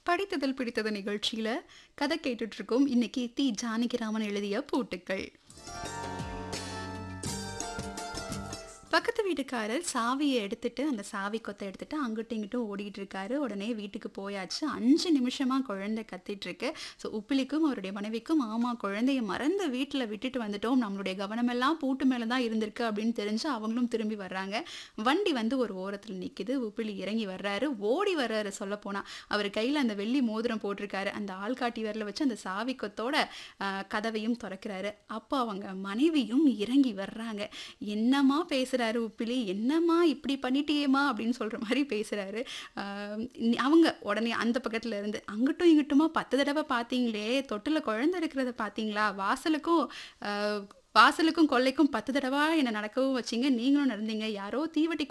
படித்ததில் பிடித்தது நிகழ்ச்சியில கதை கேட்டுட்டு இருக்கோம் இன்னைக்கு தி ஜானகிராமன் எழுதிய பூட்டுக்கள் பக்கத்து வீட்டுக்காரர் சாவியை எடுத்துட்டு அந்த சாவி கொத்தை எடுத்துட்டு அங்கிட்டும் இங்கிட்டும் ஓடிட்டு இருக்காரு உடனே வீட்டுக்கு போயாச்சு அஞ்சு நிமிஷமா குழந்தை கத்திட்டு இருக்கு ஸோ உப்பிலிக்கும் அவருடைய மனைவிக்கும் ஆமா குழந்தைய மறந்து வீட்டில் விட்டுட்டு வந்துட்டோம் நம்மளுடைய கவனமெல்லாம் பூட்டு மேலே தான் இருந்திருக்கு அப்படின்னு தெரிஞ்சு அவங்களும் திரும்பி வர்றாங்க வண்டி வந்து ஒரு ஓரத்தில் நிற்குது உப்பிலி இறங்கி வர்றாரு ஓடி வர்றாரு சொல்ல போனா அவர் கையில் அந்த வெள்ளி மோதிரம் போட்டிருக்காரு அந்த ஆள்காட்டி விரல வச்சு அந்த சாவி கொத்தோட ஆஹ், கதவையும் திறக்கிறாரு அப்போ அவங்க மனைவியும் இறங்கி வர்றாங்க என்னம்மா பேசுறாரு உப்பிலி என்னம்மா இப்படி பண்ணிட்டியேம்மா அப்படின்னு சொல்ற மாதிரி பேசுறாரு ஆஹ் நி- அவங்க உடனே அந்த பக்கத்துல இருந்து அங்கிட்டும் இங்கிட்டுமா பத்து தடவை பார்த்தீங்களே தொட்டில் குழந்தை இருக்கிறத பார்த்தீங்களா வாசலுக்கும் ஆஹ், வாசலுக்கும் கொல்லைக்கும் பத்து தடவை என்னை நடக்கவும் வச்சீங்க நீங்களும் நடந்தீங்க யாரோ தீவட்டி